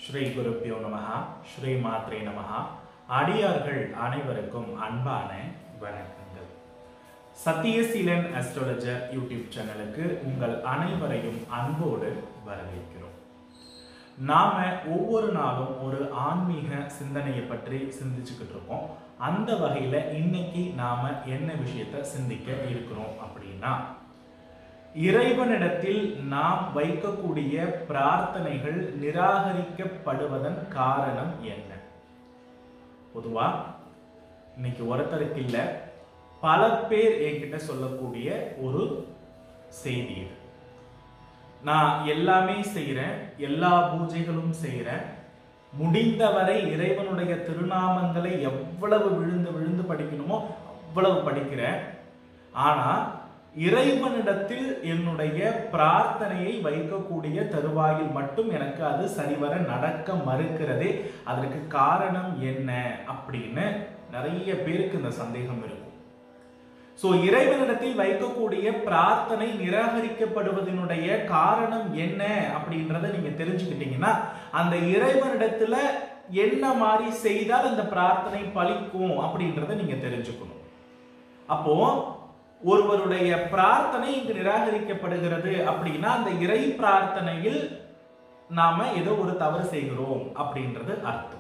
ஸ்ரீ குருப்பியோ நமஹா ஸ்ரீ மாத்ரே நமஹா அடியார்கள் அனைவருக்கும் அன்பான வணக்கங்கள் சத்தியசீலன் அஸ்ட்ராலஜர் யூடியூப் சேனலுக்கு உங்கள் அனைவரையும் அன்போடு வரவேற்கிறோம் நாம ஒவ்வொரு நாளும் ஒரு ஆன்மீக சிந்தனையை பற்றி சிந்திச்சுக்கிட்டு இருக்கோம் அந்த வகையில இன்னைக்கு நாம என்ன விஷயத்தை சிந்திக்க இருக்கிறோம் அப்படின்னா இறைவனிடத்தில் நாம் வைக்கக்கூடிய பிரார்த்தனைகள் நிராகரிக்கப்படுவதன் காரணம் என்ன பொதுவா இன்னைக்கு ஒருத்தருக்கு இல்ல பல பேர் என்கிட்ட சொல்லக்கூடிய ஒரு செய்தி இது நான் எல்லாமே செய்கிறேன் எல்லா பூஜைகளும் செய்கிறேன் முடிந்தவரை இறைவனுடைய திருநாமங்களை எவ்வளவு விழுந்து விழுந்து படிக்கணுமோ அவ்வளவு படிக்கிறேன் ஆனா இறைவனிடத்தில் என்னுடைய பிரார்த்தனையை வைக்கக்கூடிய தருவாயில் மட்டும் எனக்கு அது சரிவர நடக்க மறுக்கிறதே அதற்கு காரணம் என்ன அப்படின்னு நிறைய பேருக்கு இந்த சந்தேகம் இருக்கும் சோ இறைவனிடத்தில் வைக்கக்கூடிய பிரார்த்தனை நிராகரிக்கப்படுவதனுடைய காரணம் என்ன அப்படின்றத நீங்க தெரிஞ்சுக்கிட்டீங்கன்னா அந்த இறைவனிடத்துல என்ன மாதிரி செய்தால் அந்த பிரார்த்தனை பலிக்கும் அப்படின்றத நீங்க தெரிஞ்சுக்கணும் அப்போ ஒருவருடைய பிரார்த்தனை இங்கு நிராகரிக்கப்படுகிறது அப்படின்னா அந்த இறை பிரார்த்தனையில் நாம ஏதோ ஒரு தவறு செய்கிறோம் அப்படின்றது அர்த்தம்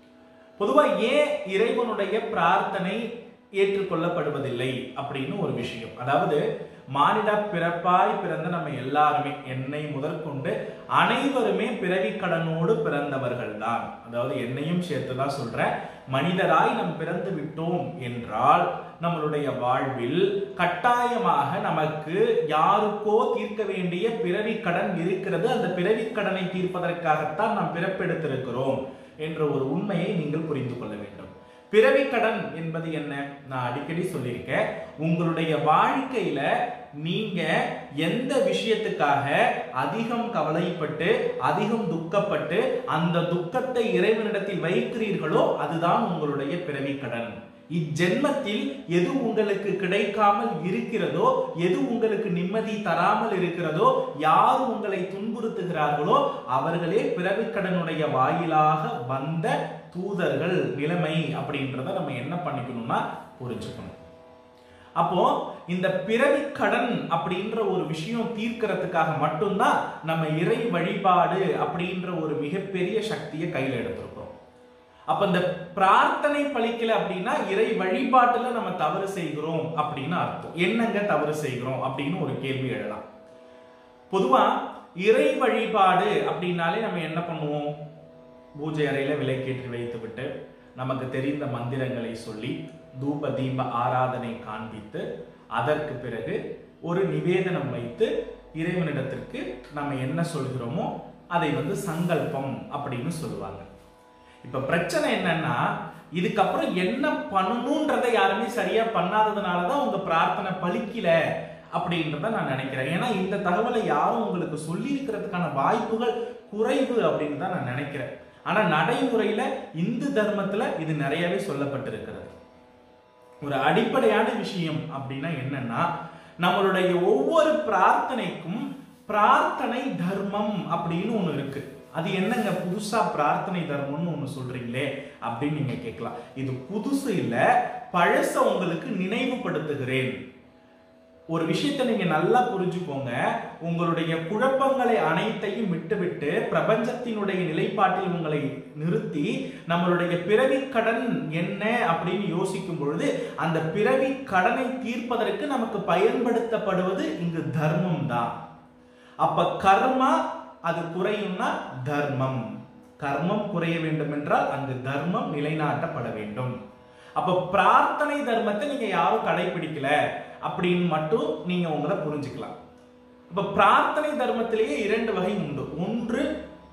பொதுவா ஏன் இறைவனுடைய பிரார்த்தனை ஏற்றுக்கொள்ளப்படுவதில்லை அப்படின்னு ஒரு விஷயம் அதாவது மானிட பிறப்பாய் பிறந்த நம்ம எல்லாருமே என்னை முதற்கொண்டு அனைவருமே பிறவி கடனோடு பிறந்தவர்கள் தான் அதாவது என்னையும் சேர்த்து தான் சொல்றேன் மனிதராய் நம் பிறந்து விட்டோம் என்றால் நம்மளுடைய வாழ்வில் கட்டாயமாக நமக்கு யாருக்கோ தீர்க்க வேண்டிய பிறவி கடன் இருக்கிறது அந்த பிறவி கடனை தீர்ப்பதற்காகத்தான் நாம் பிறப்பெடுத்திருக்கிறோம் என்ற ஒரு உண்மையை நீங்கள் புரிந்து கொள்ள வேண்டும் பிறவி கடன் என்பது என்ன நான் அடிக்கடி சொல்லியிருக்கேன் உங்களுடைய வாழ்க்கையில நீங்க எந்த விஷயத்துக்காக அதிகம் கவலைப்பட்டு அதிகம் துக்கப்பட்டு அந்த துக்கத்தை இறைவனிடத்தில் வைக்கிறீர்களோ அதுதான் உங்களுடைய பிறவி கடன் இஜென்மத்தில் எது உங்களுக்கு கிடைக்காமல் இருக்கிறதோ எது உங்களுக்கு நிம்மதி தராமல் இருக்கிறதோ யார் உங்களை துன்புறுத்துகிறார்களோ அவர்களே பிறவிக்கடனுடைய வாயிலாக வந்த தூதர்கள் நிலைமை அப்படின்றத நம்ம என்ன பண்ணிக்கணும்னா புரிஞ்சுக்கணும் அப்போ இந்த பிறவி கடன் அப்படின்ற ஒரு விஷயம் தீர்க்கறதுக்காக மட்டும்தான் நம்ம இறை வழிபாடு அப்படின்ற ஒரு மிகப்பெரிய சக்தியை கையில எடுத்திருக்கிறோம் அப்ப இந்த பிரார்த்தனை பலிக்கல அப்படின்னா இறை வழிபாட்டுல நம்ம தவறு செய்கிறோம் அப்படின்னு அர்த்தம் என்னங்க தவறு செய்கிறோம் அப்படின்னு ஒரு கேள்வி எழலாம் பொதுவா இறை வழிபாடு அப்படின்னாலே நம்ம என்ன பண்ணுவோம் பூஜை அறையில விலைக்கேற்றி வைத்து விட்டு நமக்கு தெரிந்த மந்திரங்களை சொல்லி தூப தீப ஆராதனை காண்பித்து அதற்கு பிறகு ஒரு நிவேதனம் வைத்து இறைவனிடத்திற்கு நம்ம என்ன சொல்கிறோமோ அதை வந்து சங்கல்பம் அப்படின்னு சொல்லுவாங்க இப்ப பிரச்சனை என்னன்னா இதுக்கப்புறம் என்ன பண்ணணும்ன்றதை யாருமே சரியா பண்ணாததுனாலதான் உங்க பிரார்த்தனை பலிக்கல அப்படின்றத நான் நினைக்கிறேன் ஏன்னா இந்த தகவலை யாரும் உங்களுக்கு சொல்லி இருக்கிறதுக்கான வாய்ப்புகள் குறைவு அப்படின்னு தான் நான் நினைக்கிறேன் ஆனா நடைமுறையில இந்து தர்மத்துல இது நிறையவே சொல்லப்பட்டிருக்கிறது ஒரு அடிப்படையான விஷயம் அப்படின்னா என்னன்னா நம்மளுடைய ஒவ்வொரு பிரார்த்தனைக்கும் பிரார்த்தனை தர்மம் அப்படின்னு ஒண்ணு இருக்கு அது என்னங்க புதுசா பிரார்த்தனை தர்மம்னு ஒண்ணு சொல்றீங்களே அப்படின்னு நீங்க கேட்கலாம் இது புதுசு இல்ல பழச உங்களுக்கு நினைவுபடுத்துகிறேன் ஒரு விஷயத்தை நீங்க நல்லா புரிஞ்சுக்கோங்க உங்களுடைய குழப்பங்களை அனைத்தையும் விட்டுவிட்டு பிரபஞ்சத்தினுடைய நிலைப்பாட்டில் உங்களை நிறுத்தி நம்மளுடைய பிறவி கடன் என்ன அப்படின்னு யோசிக்கும் பொழுது அந்த பிறவி கடனை தீர்ப்பதற்கு நமக்கு பயன்படுத்தப்படுவது இங்கு தர்மம் தான் அப்ப கர்மா அது குறையும்னா தர்மம் கர்மம் குறைய வேண்டும் என்றால் அங்கு தர்மம் நிலைநாட்டப்பட வேண்டும் அப்ப பிரார்த்தனை தர்மத்தை நீங்க யாரும் கடைபிடிக்கல அப்படின்னு மட்டும் நீங்க உங்களை புரிஞ்சுக்கலாம் இப்ப பிரார்த்தனை தர்மத்திலேயே இரண்டு வகை உண்டு ஒன்று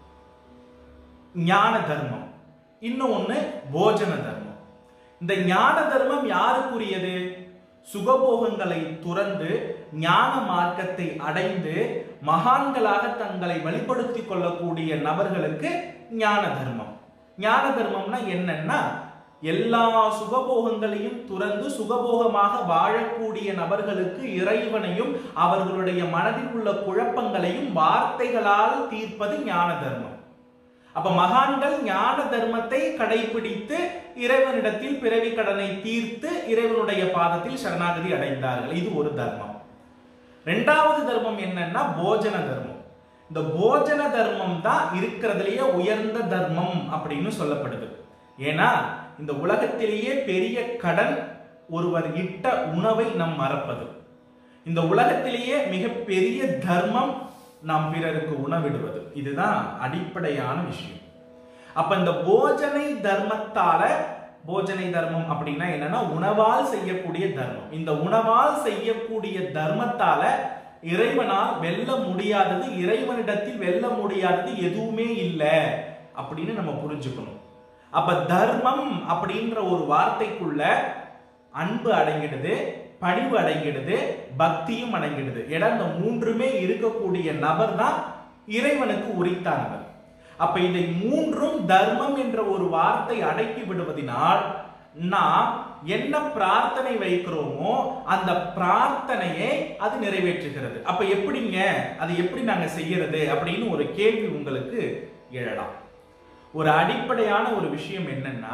ஞான தர்மம் இன்னும் ஒண்ணு போஜன தர்மம் இந்த ஞான தர்மம் யாருக்குரியது சுகபோகங்களை துறந்து ஞான மார்க்கத்தை அடைந்து மகான்களாக தங்களை வெளிப்படுத்திக் கொள்ளக்கூடிய நபர்களுக்கு ஞான தர்மம் ஞான தர்மம்னா என்னன்னா எல்லா சுகபோகங்களையும் துறந்து சுகபோகமாக வாழக்கூடிய நபர்களுக்கு இறைவனையும் அவர்களுடைய மனதில் உள்ள குழப்பங்களையும் வார்த்தைகளால் தீர்ப்பது ஞான தர்மம் அப்ப மகான்கள் ஞான தர்மத்தை கடைபிடித்து இறைவனிடத்தில் பிறவி கடனை தீர்த்து இறைவனுடைய பாதத்தில் சரணாகதி அடைந்தார்கள் இது ஒரு தர்மம் ரெண்டாவது தர்மம் என்னன்னா போஜன தர்மம் இந்த போஜன தர்மம் தான் இருக்கிறதுலயே உயர்ந்த தர்மம் அப்படின்னு சொல்லப்படுது ஏன்னா இந்த உலகத்திலேயே பெரிய கடன் ஒருவர் இட்ட உணவை நம் மறப்பது இந்த உலகத்திலேயே மிகப்பெரிய தர்மம் நாம் பிறருக்கு உணவிடுவது இதுதான் அடிப்படையான விஷயம் அப்ப இந்த போஜனை தர்மத்தால போஜனை தர்மம் அப்படின்னா என்னன்னா உணவால் செய்யக்கூடிய தர்மம் இந்த உணவால் செய்யக்கூடிய தர்மத்தால இறைவனால் வெல்ல முடியாதது இறைவனிடத்தில் வெல்ல முடியாதது எதுவுமே இல்லை அப்படின்னு நம்ம புரிஞ்சுக்கணும் அப்ப தர்மம் அப்படின்ற ஒரு வார்த்தைக்குள்ள அன்பு அடங்கிடுது பணிவு அடங்கிடுது பக்தியும் அடங்கிடுது ஏன்னா இந்த மூன்றுமே இருக்கக்கூடிய நபர் தான் இறைவனுக்கு உரித்தானவர் அப்ப இதை மூன்றும் தர்மம் என்ற ஒரு வார்த்தை அடக்கி விடுவதனால் நாம் என்ன பிரார்த்தனை வைக்கிறோமோ அந்த பிரார்த்தனையை அது நிறைவேற்றுகிறது அப்ப எப்படிங்க அது எப்படி நாங்க செய்யறது அப்படின்னு ஒரு கேள்வி உங்களுக்கு எழலாம் ஒரு அடிப்படையான ஒரு விஷயம் என்னன்னா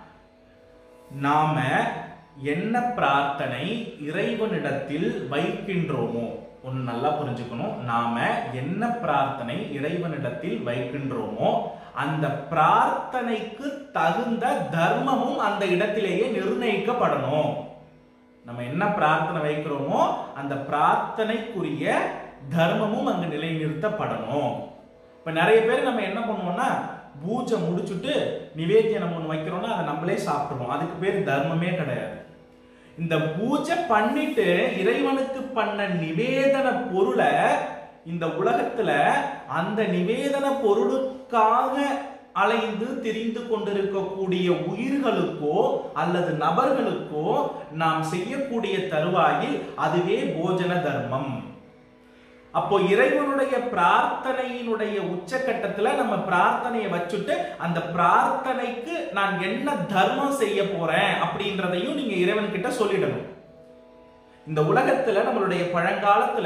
நாம என்ன பிரார்த்தனை இறைவனிடத்தில் வைக்கின்றோமோ ஒன்று நல்லா புரிஞ்சுக்கணும் நாம என்ன பிரார்த்தனை இறைவனிடத்தில் வைக்கின்றோமோ அந்த பிரார்த்தனைக்கு தகுந்த தர்மமும் அந்த இடத்திலேயே நிர்ணயிக்கப்படணும் நம்ம என்ன பிரார்த்தனை வைக்கிறோமோ அந்த பிரார்த்தனைக்குரிய தர்மமும் அங்கு நிலைநிறுத்தப்படணும் இப்ப நிறைய பேர் நம்ம என்ன பண்ணுவோம்னா பூஜை முடிச்சுட்டு நிவேத்தியம் நம்ம ஒன்று வைக்கிறோம்னா அதை நம்மளே சாப்பிடுவோம் அதுக்கு பேர் தர்மமே கிடையாது இந்த பூஜை பண்ணிட்டு இறைவனுக்கு பண்ண நிவேதன பொருளை இந்த உலகத்துல அந்த நிவேதன பொருளுக்காக அலைந்து திரிந்து கொண்டிருக்கக்கூடிய உயிர்களுக்கோ அல்லது நபர்களுக்கோ நாம் செய்யக்கூடிய தருவாயில் அதுவே போஜன தர்மம் அப்போ இறைவனுடைய பிரார்த்தனையினுடைய உச்சக்கட்டத்துல நம்ம பிரார்த்தனையை வச்சுட்டு அந்த பிரார்த்தனைக்கு நான் என்ன தர்மம் செய்ய போறேன் அப்படின்றதையும் நீங்க இறைவன் கிட்ட சொல்லிடணும் இந்த உலகத்துல நம்மளுடைய பழங்காலத்துல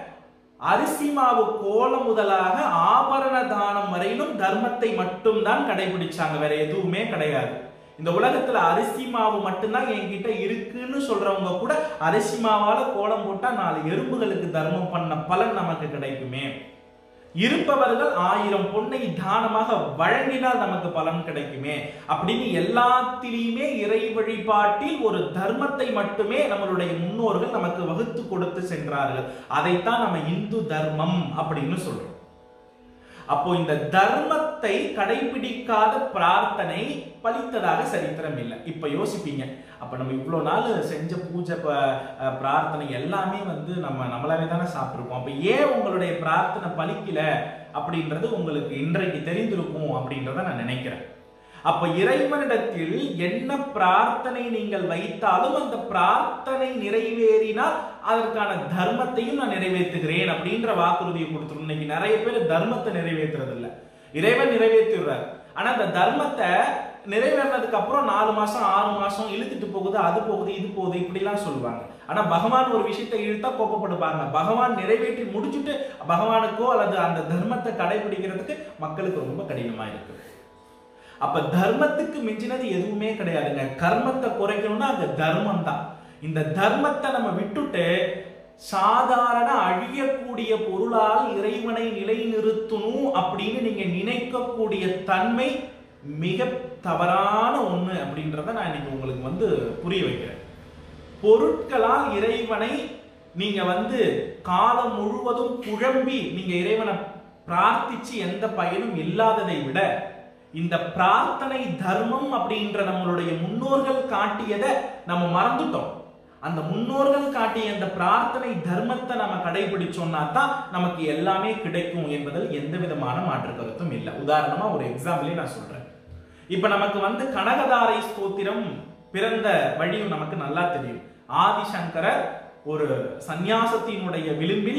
அரிசி மாவு கோலம் முதலாக ஆபரண தானம் வரையிலும் தர்மத்தை மட்டும்தான் கடைபிடிச்சாங்க வேற எதுவுமே கிடையாது இந்த உலகத்துல அரிசி மாவு மட்டும்தான் என்கிட்ட இருக்குன்னு சொல்றவங்க கூட அரிசி மாவால கோலம் போட்டா நாலு எறும்புகளுக்கு தர்மம் பண்ண பலன் நமக்கு கிடைக்குமே இருப்பவர்கள் ஆயிரம் பொன்னை தானமாக வழங்கினால் நமக்கு பலன் கிடைக்குமே அப்படின்னு எல்லாத்திலையுமே இறை வழிபாட்டில் ஒரு தர்மத்தை மட்டுமே நம்மளுடைய முன்னோர்கள் நமக்கு வகுத்து கொடுத்து சென்றார்கள் அதைத்தான் நம்ம இந்து தர்மம் அப்படின்னு சொல்றோம் அப்போ இந்த தர்மத்தை கடைபிடிக்காத பிரார்த்தனை பலித்ததாக சரித்திரம் இல்லை இப்ப யோசிப்பீங்க அப்ப நம்ம இவ்வளவு நாள் செஞ்ச பூஜை பிரார்த்தனை எல்லாமே வந்து நம்ம நம்மளாவே தானே சாப்பிட்டுருக்கோம் அப்ப ஏன் உங்களுடைய பிரார்த்தனை பலிக்கல அப்படின்றது உங்களுக்கு இன்றைக்கு தெரிந்திருக்கும் அப்படின்றத நான் நினைக்கிறேன் அப்ப இறைவனிடத்தில் என்ன பிரார்த்தனை நீங்கள் வைத்தாலும் அந்த பிரார்த்தனை நிறைவேறினால் அதற்கான தர்மத்தையும் நான் நிறைவேற்றுகிறேன் அப்படின்ற வாக்குறுதியை கொடுத்துரும் இன்னைக்கு நிறைய பேர் தர்மத்தை நிறைவேற்றுறது இல்ல இறைவன் நிறைவேற்றிடுறார் ஆனா அந்த தர்மத்தை நிறைவேறினதுக்கு அப்புறம் நாலு மாசம் ஆறு மாசம் இழுத்துட்டு போகுது அது போகுது இது போகுது இப்படிலாம் சொல்லுவாங்க ஆனா பகவான் ஒரு விஷயத்தை இழுத்தா கோப்பப்படுவாங்க பகவான் நிறைவேற்றி முடிச்சுட்டு பகவானுக்கோ அல்லது அந்த தர்மத்தை கடைபிடிக்கிறதுக்கு மக்களுக்கு ரொம்ப கடினமா இருக்கு அப்ப தர்மத்துக்கு மிஞ்சினது எதுவுமே கிடையாதுங்க கர்மத்தை குறைக்கணும்னா அந்த தர்மம் தான் இந்த தர்மத்தை நம்ம விட்டுட்டு சாதாரண அழியக்கூடிய பொருளால் இறைவனை நிலைநிறுத்தணும் அப்படின்னு நீங்க நினைக்கக்கூடிய தன்மை மிக தவறான ஒண்ணு அப்படின்றத நான் இன்னைக்கு உங்களுக்கு வந்து புரிய வைக்கிறேன் பொருட்களால் இறைவனை நீங்க வந்து காலம் முழுவதும் குழம்பி நீங்க இறைவனை பிரார்த்திச்சு எந்த பயனும் இல்லாததை விட இந்த பிரார்த்தனை தர்மம் அப்படின்ற நம்மளுடைய முன்னோர்கள் காட்டியதை நம்ம மறந்துட்டோம் அந்த முன்னோர்கள் காட்டிய அந்த பிரார்த்தனை தர்மத்தை நம்ம கடைபிடிச்சோம்னா தான் நமக்கு எல்லாமே கிடைக்கும் என்பதில் எந்த விதமான மாற்று கருத்தும் இல்லை உதாரணமா ஒரு எக்ஸாம்பிளே நான் சொல்றேன் இப்ப நமக்கு வந்து கனகதாரை ஸ்தோத்திரம் பிறந்த வழியும் நமக்கு நல்லா தெரியும் ஆதிசங்கரர் ஒரு சந்நியாசத்தினுடைய விளிம்பில்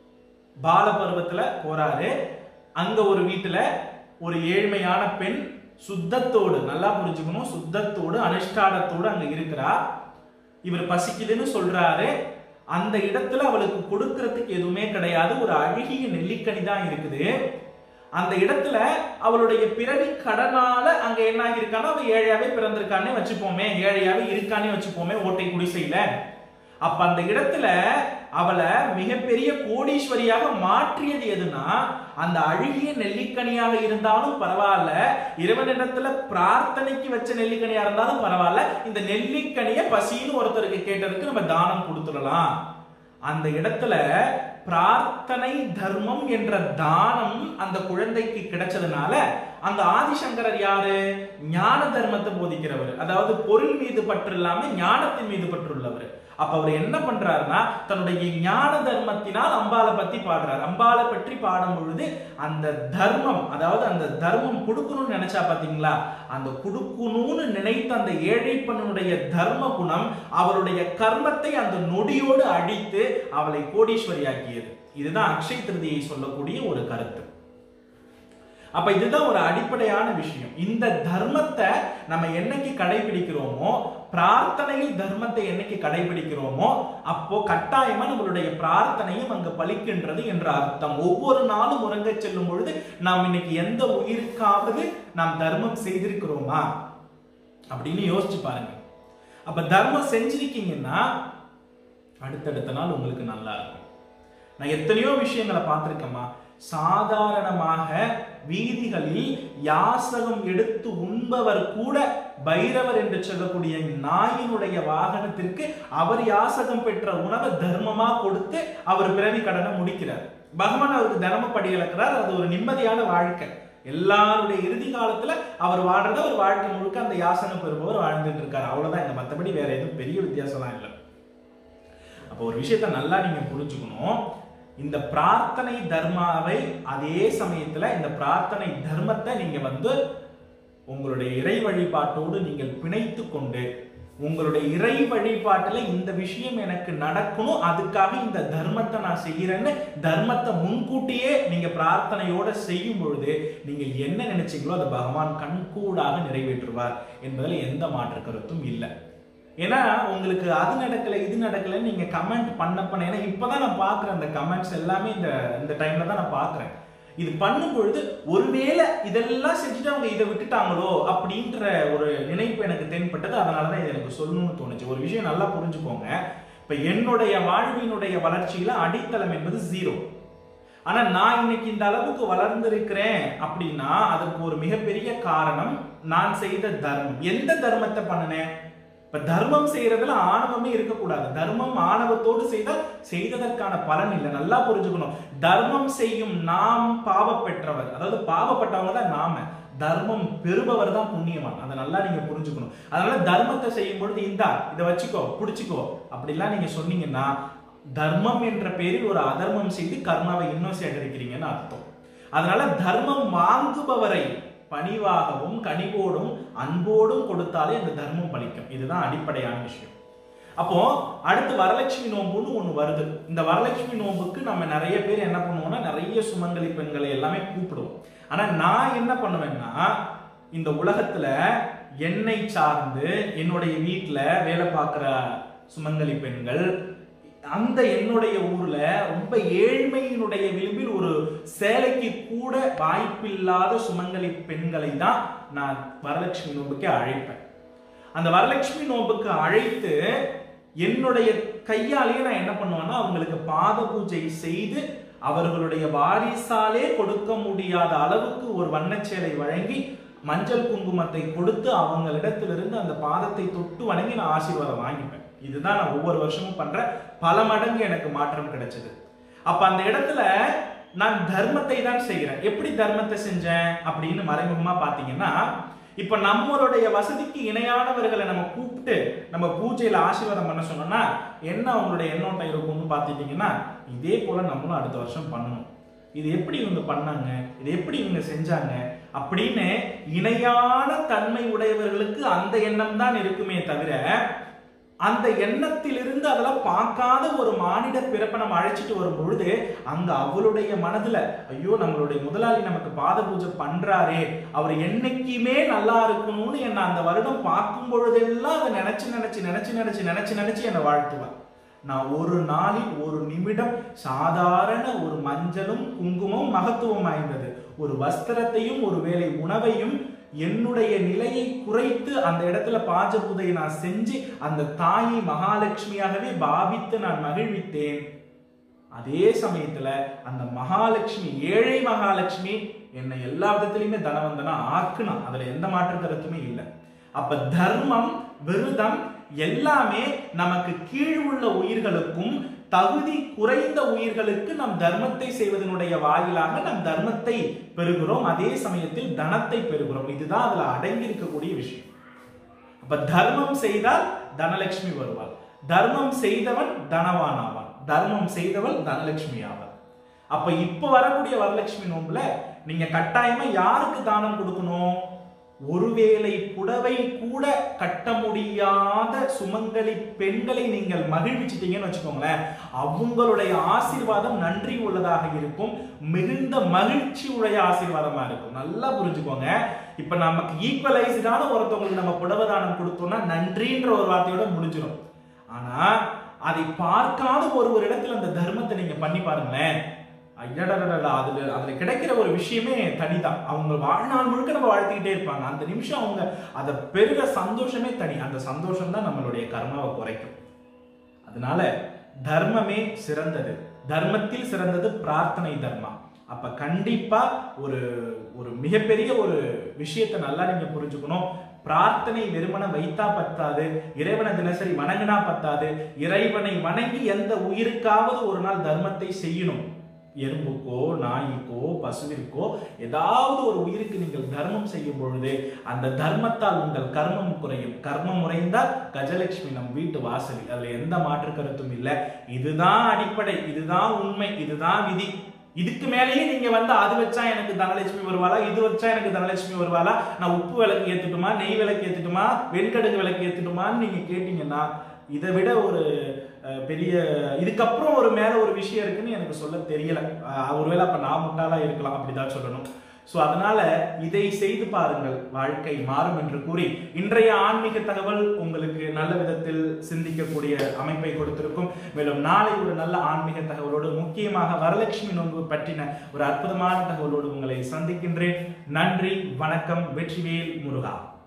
பால பருவத்துல போறாரு அங்க ஒரு வீட்டுல ஒரு ஏழ்மையான பெண் சுத்தத்தோடு நல்லா புரிஞ்சுக்கணும் சுத்தத்தோடு அனுஷ்டானத்தோடு அங்க இருக்கிறா இவர் பசிக்குதுன்னு சொல்றாரு அந்த இடத்துல அவளுக்கு கொடுக்கறதுக்கு எதுவுமே கிடையாது ஒரு அழகிய நெல்லிக்கனி தான் இருக்குது அந்த இடத்துல அவளுடைய பிறவி கடனால அங்க என்ன ஆகியிருக்கான்னா அவ ஏழையாவே பிறந்திருக்கானே வச்சுப்போமே ஏழையாவே இருக்கானே வச்சுப்போமே ஓட்டை குடிசையில அப்ப அந்த இடத்துல அவளை மிகப்பெரிய கோடீஸ்வரியாக மாற்றியது எதுனா அந்த அழுகிய நெல்லிக்கனியாக இருந்தாலும் பரவாயில்ல இறைவனிடத்துல பிரார்த்தனைக்கு வச்ச நெல்லிக்கனியா இருந்தாலும் பரவாயில்ல இந்த நெல்லிக்கனிய பசின்னு ஒருத்தருக்கு கேட்டதுக்கு நம்ம தானம் கொடுத்துடலாம் அந்த இடத்துல பிரார்த்தனை தர்மம் என்ற தானம் அந்த குழந்தைக்கு கிடைச்சதுனால அந்த ஆதிசங்கரர் யாரு ஞான தர்மத்தை போதிக்கிறவர் அதாவது பொருள் மீது பற்று இல்லாம ஞானத்தின் மீது பற்று உள்ளவர் அப்ப அவர் என்ன பண்றாருன்னா தன்னுடைய ஞான தர்மத்தினால் அம்பாலை பத்தி பாடுறார் அம்பாலை பற்றி பாடும் பொழுது அந்த தர்மம் அதாவது அந்த தர்மம் கொடுக்கணும்னு நினைச்சா பாத்தீங்களா அந்த கொடுக்கணும்னு நினைத்த அந்த ஏழை பெண்ணுடைய தர்ம குணம் அவருடைய கர்மத்தை அந்த நொடியோடு அழித்து அவளை கோடீஸ்வரியாக்கியது இதுதான் அக்ஷய திருதியை சொல்லக்கூடிய ஒரு கருத்து அப்ப இதுதான் ஒரு அடிப்படையான விஷயம் இந்த தர்மத்தை நம்ம என்னைக்கு கடைபிடிக்கிறோமோ பிரார்த்தனையில் தர்மத்தை என்னைக்கு கடைபிடிக்கிறோமோ அப்போ கட்டாயமா நம்மளுடைய பிரார்த்தனையும் அங்கு பலிக்கின்றது என்ற அர்த்தம் ஒவ்வொரு நாளும் உறங்க செல்லும் பொழுது நாம் இன்னைக்கு எந்த உயிருக்காவது நாம் தர்மம் செய்திருக்கிறோமா அப்படின்னு யோசிச்சு பாருங்க அப்ப தர்மம் செஞ்சிருக்கீங்கன்னா அடுத்தடுத்த நாள் உங்களுக்கு நல்லா இருக்கும் நான் எத்தனையோ விஷயங்களை பார்த்திருக்கேம்மா சாதாரணமாக வீதிகளில் யாசகம் எடுத்து உண்பவர் கூட பைரவர் என்று சொல்லக்கூடிய நாயினுடைய வாகனத்திற்கு அவர் யாசகம் பெற்ற உணவை தர்மமா கொடுத்து அவர் பிறவி கடனை முடிக்கிறார் பகவான் அவருக்கு தர்ம படி இழக்கிறார் அது ஒரு நிம்மதியான வாழ்க்கை எல்லாருடைய இறுதி காலத்துல அவர் வாழ்றத ஒரு வாழ்க்கை முழுக்க அந்த யாசனம் பெறுபவர் வாழ்ந்துட்டு இருக்காரு அவ்வளவுதான் இங்க மத்தபடி வேற எதுவும் பெரிய வித்தியாசம்லாம் இல்லை அப்போ ஒரு விஷயத்த நல்லா நீங்க புரிஞ்சுக்கணும் இந்த பிரார்த்தனை தர்மாவை அதே சமயத்துல இந்த பிரார்த்தனை தர்மத்தை நீங்க வந்து உங்களுடைய இறை வழிபாட்டோடு நீங்கள் பிணைத்து கொண்டு உங்களுடைய இறை வழிபாட்டுல இந்த விஷயம் எனக்கு நடக்கணும் அதுக்காக இந்த தர்மத்தை நான் செய்யறேன்னு தர்மத்தை முன்கூட்டியே நீங்க பிரார்த்தனையோட செய்யும் பொழுது நீங்க என்ன நினைச்சீங்களோ அதை பகவான் கண்கூடாக நிறைவேற்றுவார் என்பதில் எந்த மாற்று கருத்தும் இல்லை ஏன்னா உங்களுக்கு அது நடக்கல இது நடக்கலன்னு நீங்க கமெண்ட் பண்ண பண்ண ஏன்னா இப்பதான் நான் பாக்குறேன் அந்த கமெண்ட்ஸ் எல்லாமே இந்த இந்த டைம்ல தான் நான் பாக்குறேன் இது பண்ணும் பொழுது ஒருவேளை இதெல்லாம் செஞ்சுட்டு அவங்க இதை விட்டுட்டாங்களோ அப்படின்ற ஒரு நினைப்பு எனக்கு தென்பட்டது அதனாலதான் இது எனக்கு சொல்லணும்னு தோணுச்சு ஒரு விஷயம் நல்லா புரிஞ்சுக்கோங்க இப்ப என்னுடைய வாழ்வினுடைய வளர்ச்சியில அடித்தளம் என்பது ஜீரோ ஆனா நான் இன்னைக்கு இந்த அளவுக்கு வளர்ந்திருக்கிறேன் அப்படின்னா அதற்கு ஒரு மிகப்பெரிய காரணம் நான் செய்த தர்மம் எந்த தர்மத்தை பண்ணினேன் இப்ப தர்மம் செய்யறதுல ஆணவமே இருக்கக்கூடாது தர்மம் ஆணவத்தோடு செய்தால் செய்ததற்கான பலன் இல்லை நல்லா புரிஞ்சுக்கணும் தர்மம் செய்யும் நாம் பாவ பெற்றவர் அதாவது பாவப்பட்டவங்க தான் நாம தர்மம் பெறுபவர் தான் புண்ணியவான் அதை நல்லா நீங்க புரிஞ்சுக்கணும் அதனால தர்மத்தை செய்யும் பொழுது இந்தா இதை வச்சுக்கோ பிடிச்சிக்கோ அப்படிலாம் நீங்க சொன்னீங்கன்னா தர்மம் என்ற பேரில் ஒரு அதர்மம் செய்து கர்மாவை இன்னும் சேகரிக்கிறீங்கன்னு அர்த்தம் அதனால தர்மம் வாங்குபவரை பணிவாகவும் கனிவோடும் அன்போடும் கொடுத்தாலே அந்த தர்மம் பலிக்கும் இதுதான் அடிப்படையான விஷயம் அப்போ அடுத்து வரலட்சுமி நோம்புன்னு ஒண்ணு வருது இந்த வரலட்சுமி நோம்புக்கு நம்ம நிறைய பேர் என்ன பண்ணுவோம்னா நிறைய சுமங்கலி பெண்களை எல்லாமே கூப்பிடுவோம் ஆனா நான் என்ன பண்ணுவேன்னா இந்த உலகத்துல என்னை சார்ந்து என்னுடைய வீட்டுல வேலை பார்க்குற சுமங்கலி பெண்கள் அந்த என்னுடைய ஊர்ல ரொம்ப ஏழ்மையினுடைய விளிம்பில் ஒரு சேலைக்கு கூட வாய்ப்பில்லாத சுமங்கலி பெண்களை தான் நான் வரலட்சுமி நோம்புக்கு அழைப்பேன் அந்த வரலட்சுமி நோம்புக்கு அழைத்து என்னுடைய கையாலேயே நான் என்ன பண்ணுவேன்னா அவங்களுக்கு பாத பூஜை செய்து அவர்களுடைய வாரிசாலே கொடுக்க முடியாத அளவுக்கு ஒரு வண்ணச்சேலை வழங்கி மஞ்சள் குங்குமத்தை கொடுத்து அவங்களிடத்திலிருந்து அந்த பாதத்தை தொட்டு வணங்கி நான் ஆசீர்வாதம் வாங்கிப்பேன் இதுதான் நான் ஒவ்வொரு வருஷமும் பண்ற பல மடங்கு எனக்கு மாற்றம் கிடைச்சது அப்ப அந்த இடத்துல நான் தர்மத்தை தான் செய்கிறேன் எப்படி தர்மத்தை செஞ்சேன் அப்படின்னு மறைமுகமா பாத்தீங்கன்னா இப்ப நம்மளுடைய வசதிக்கு இணையானவர்களை நம்ம கூப்பிட்டு நம்ம பூஜையில ஆசீர்வாதம் பண்ண சொன்னோம்னா என்ன அவங்களுடைய எண்ணோட்டம் இருக்கும்னு பாத்துட்டீங்கன்னா இதே போல நம்மளும் அடுத்த வருஷம் பண்ணணும் இது எப்படி இவங்க பண்ணாங்க இது எப்படி இவங்க செஞ்சாங்க அப்படின்னு இணையான தன்மை உடையவர்களுக்கு அந்த எண்ணம் தான் இருக்குமே தவிர அந்த எண்ணத்திலிருந்து அதெல்லாம் பார்க்காத ஒரு மானிட பிறப்பை நம்ம அழைச்சிட்டு வரும் பொழுது அங்க அவளுடைய மனதுல ஐயோ நம்மளுடைய முதலாளி நமக்கு பாத பூஜை பண்றாரே அவர் என்னைக்குமே நல்லா இருக்கணும்னு என்ன அந்த வருடம் பார்க்கும் பொழுதெல்லாம் அதை நினைச்சு நினைச்சு நினைச்சு நினைச்சு நினைச்சு நினைச்சு என்னை வாழ்த்துவார் நான் ஒரு நாளில் ஒரு நிமிடம் சாதாரண ஒரு மஞ்சளும் குங்குமம் மகத்துவம் வாய்ந்தது ஒரு வஸ்திரத்தையும் ஒரு வேளை உணவையும் என்னுடைய நிலையை குறைத்து அந்த இடத்துல பாஜபூதையை நான் செஞ்சு அந்த தாயை மகாலட்சுமியாகவே பாவித்து நான் மகிழ்வித்தேன் அதே சமயத்துல அந்த மகாலட்சுமி ஏழை மகாலட்சுமி என்னை எல்லா விதத்திலையுமே தனவந்தனா ஆக்குனா அதுல எந்த மாற்று கருத்துமே இல்லை அப்ப தர்மம் விருதம் எல்லாமே நமக்கு கீழ் உள்ள உயிர்களுக்கும் தகுதி குறைந்த உயிர்களுக்கு நம் தர்மத்தை செய்வதனுடைய வாயிலாக நம் தர்மத்தை பெறுகிறோம் அதே சமயத்தில் தனத்தை பெறுகிறோம் இதுதான் அதுல அடங்கி இருக்கக்கூடிய விஷயம் அப்ப தர்மம் செய்தால் தனலட்சுமி வருவாள் தர்மம் செய்தவன் தனவான் ஆவான் தர்மம் செய்தவள் தனலட்சுமி ஆவாள் அப்ப இப்ப வரக்கூடிய வரலட்சுமி நோம்புல நீங்க கட்டாயமா யாருக்கு தானம் கொடுக்கணும் ஒருவேளை புடவை கூட கட்ட முடியாத சுமங்கலி பெண்களை நீங்கள் மகிழ்விச்சிட்டீங்கன்னு வச்சுக்கோங்களேன் அவங்களுடைய ஆசீர்வாதம் நன்றி உள்ளதாக இருக்கும் மிகுந்த மகிழ்ச்சி உடைய ஆசீர்வாதமா இருக்கும் நல்லா புரிஞ்சுக்கோங்க இப்ப நமக்கு ஈக்குவலைஸ்டான ஒருத்தவங்களுக்கு நம்ம புடவை தானம் கொடுத்தோம்னா நன்றின்ற ஒரு வார்த்தையோட முடிஞ்சிடும் ஆனா அதை பார்க்காத ஒரு ஒரு இடத்துல அந்த தர்மத்தை நீங்க பண்ணி பாருங்களேன் ஐயடடடா அதுல அதுல கிடைக்கிற ஒரு விஷயமே தனிதான் அவங்க வாழ்நாள் முழுக்க நம்ம வாழ்த்திக்கிட்டே இருப்பாங்க அந்த நிமிஷம் அவங்க அதை பெருக சந்தோஷமே தனி அந்த சந்தோஷம் தான் நம்மளுடைய கர்மாவை குறைக்கும் அதனால தர்மமே சிறந்தது தர்மத்தில் சிறந்தது பிரார்த்தனை தர்மா அப்ப கண்டிப்பா ஒரு ஒரு மிகப்பெரிய ஒரு விஷயத்தை நல்லா நீங்க புரிஞ்சுக்கணும் பிரார்த்தனை வெறுமன வைத்தா பத்தாது இறைவனை தினசரி வணங்கினா பத்தாது இறைவனை வணங்கி எந்த உயிருக்காவது ஒரு நாள் தர்மத்தை செய்யணும் எறும்புக்கோ நாய்க்கோ பசுவிற்கோ ஏதாவது ஒரு உயிருக்கு நீங்கள் தர்மம் செய்யும் பொழுது அந்த தர்மத்தால் உங்கள் கர்மம் குறையும் கர்மம் முறைந்தால் கஜலட்சுமி நம் வீட்டு வாசலில் அதுல எந்த மாற்று கருத்தும் இல்லை இதுதான் அடிப்படை இதுதான் உண்மை இதுதான் விதி இதுக்கு மேலேயே நீங்க வந்து அது வச்சா எனக்கு தனலட்சுமி வருவாளா இது வச்சா எனக்கு தனலட்சுமி வருவாளா நான் உப்பு விளக்கு ஏத்துட்டுமா நெய் விளக்கு ஏத்துட்டுமா வெண்கடுகு விளக்கு ஏத்துட்டுமான்னு நீங்க கேட்டீங்கன்னா இதை விட ஒரு அஹ், பெரிய இதுக்கப்புறம் ஒரு மேல ஒரு விஷயம் இருக்குன்னு எனக்கு சொல்ல தெரியல அஹ், ஒருவேளை அப்ப நான் முட்டாளா இருக்கலாம் அப்படிதான் சொல்லணும் ஸோ அதனால இதை செய்து பாருங்கள் வாழ்க்கை மாறும் என்று கூறி இன்றைய ஆன்மீக தகவல் உங்களுக்கு நல்ல விதத்தில் சிந்திக்கக்கூடிய அமைப்பை கொடுத்திருக்கும் மேலும் நாளை ஒரு நல்ல ஆன்மீக தகவலோடு முக்கியமாக வரலட்சுமி நோன்பு பற்றின ஒரு அற்புதமான தகவலோடு உங்களை சந்திக்கின்றேன் நன்றி வணக்கம் வெற்றிவேல் முருகா